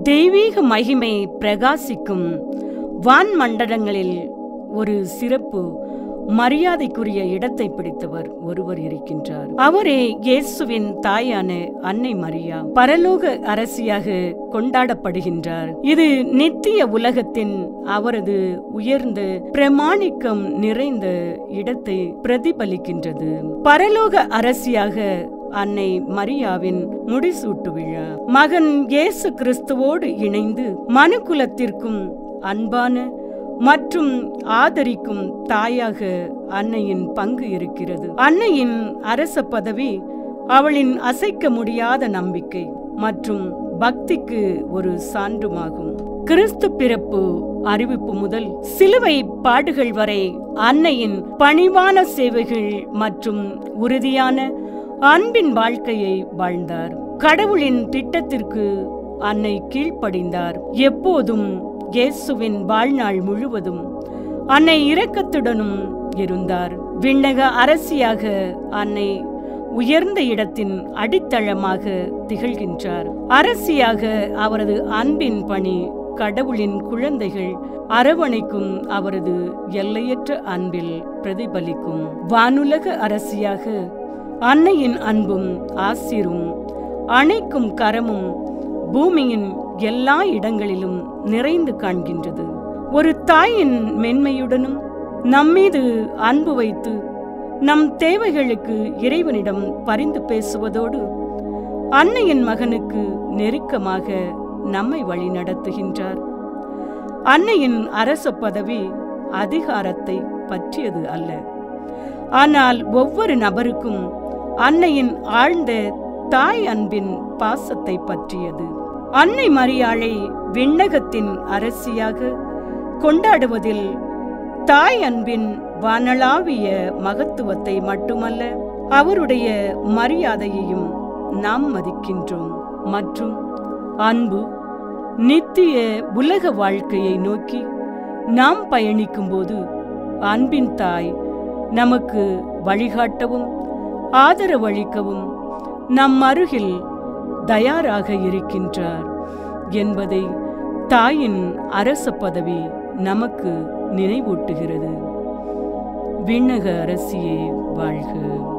தெய்வீக மகிமை பிரகாசிக்கும் வான் மண்டலங்களில் ஒரு சிறப்பு மரியாதைக்குரிய இடத்தை பிடித்தவர் ஒருவர் இருக்கின்றார் அவரே இயேசுவின் தாயான அன்னை மரியா பரலோக அரசியாக கொண்டாடப்படுகின்றார் இது நித்திய உலகத்தின் அவரது உயர்ந்த பிரமாணிக்கம் நிறைந்த இடத்தை பிரதிபலிக்கின்றது பரலோக அரசியாக அன்னை மரியாவின் முடிசூட்டு விழா மகன் இயேசு கிறிஸ்துவோடு இணைந்து மனுக்குலத்திற்கும் அன்பான மற்றும் ஆதரிக்கும் தாயாக அன்னையின் பங்கு இருக்கிறது அன்னையின் அரச பதவி அவளின் அசைக்க முடியாத நம்பிக்கை மற்றும் பக்திக்கு ஒரு சான்றுமாகும் கிறிஸ்து பிறப்பு அறிவிப்பு முதல் சிலுவை பாடுகள் வரை அன்னையின் பணிவான சேவைகள் மற்றும் உறுதியான அன்பின் வாழ்க்கையை வாழ்ந்தார் கடவுளின் திட்டத்திற்கு அன்னை கீழ்ப்படிந்தார் எப்போதும் இயேசுவின் வாழ்நாள் முழுவதும் அன்னை இரக்கத்துடனும் இருந்தார் விண்ணக அரசியாக அன்னை உயர்ந்த இடத்தின் அடித்தளமாக திகழ்கின்றார் அரசியாக அவரது அன்பின் பணி கடவுளின் குழந்தைகள் அரவணைக்கும் அவரது எல்லையற்ற அன்பில் பிரதிபலிக்கும் வானுலக அரசியாக அன்னையின் அன்பும் ஆசிரும் அணைக்கும் கரமும் பூமியின் எல்லா இடங்களிலும் நிறைந்து காண்கின்றது ஒரு தாயின் மென்மையுடனும் நம்மீது அன்பு வைத்து நம் தேவைகளுக்கு இறைவனிடம் பரிந்து பேசுவதோடு அன்னையின் மகனுக்கு நெருக்கமாக நம்மை வழி நடத்துகின்றார் அன்னையின் அரச பதவி அதிகாரத்தை பற்றியது அல்ல ஆனால் ஒவ்வொரு நபருக்கும் அன்னையின் ஆழ்ந்த தாய் அன்பின் பாசத்தை பற்றியது அன்னை மரியாளை விண்ணகத்தின் அரசியாக கொண்டாடுவதில் தாய் அன்பின் வானளாவிய மகத்துவத்தை மட்டுமல்ல அவருடைய மரியாதையையும் நாம் மதிக்கின்றோம் மற்றும் அன்பு நித்திய உலக வாழ்க்கையை நோக்கி நாம் பயணிக்கும்போது அன்பின் தாய் நமக்கு வழிகாட்டவும் ஆதரவளிக்கவும் நம் அருகில் தயாராக இருக்கின்றார் என்பதை தாயின் அரச பதவி நமக்கு நினைவூட்டுகிறது விண்ணக அரசியே வாழ்க